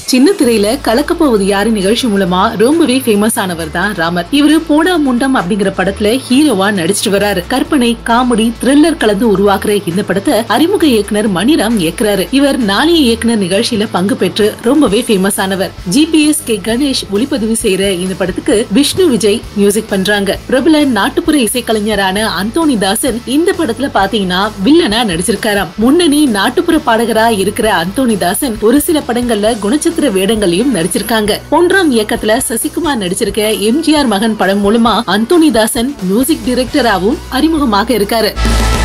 சின்ன திரையில கலக்கப்போவது யாரு நிகழ்ச்சி மூலமா ரொம்பவே ஃபேமஸ் ஆனவர் தான் ராமர் இவரு போடா முண்டம் அப்படிங்கிற படத்துல ஹீரோவா நடிச்சிட்டு வராரு கற்பனை காமெடி த்ரில்லர் கலந்து உருவாக்குற இந்த படத்தை அறிமுக இயக்குனர் மணிராம் இயக்குறாரு இவர் நாளைய இயக்குனர் நிகழ்ச்சியில பங்கு பெற்று ரொம்பவே ஃபேமஸ் ஆனவர் ஜிபிஎஸ் கே கணேஷ் ஒளிப்பதிவு செய்யற இந்த படத்துக்கு விஷ்ணு விஜய் மியூசிக் பண்றாங்க பிரபல நாட்டுப்புற இசைக்கலைஞரான அந்தோனி தாசன் இந்த படத்துல பாத்தீங்கன்னா வில்லனா நடிச்சிருக்காராம் முன்னணி நாட்டுப்புற பாடகரா இருக்கிற அந்தோனி தாசன் ஒரு சில படங்கள்ல குணச்சித்திர வேடங்களையும் நடிச்சிருக்காங்க ஒன்றாம் இயக்கத்துல சசிகுமார் நடிச்சிருக்க எம்ஜிஆர் மகன் படம் மூலமா அந்தோனி தாசன் மியூசிக் டைரக்டராவும் அறிமுகமாக இருக்காரு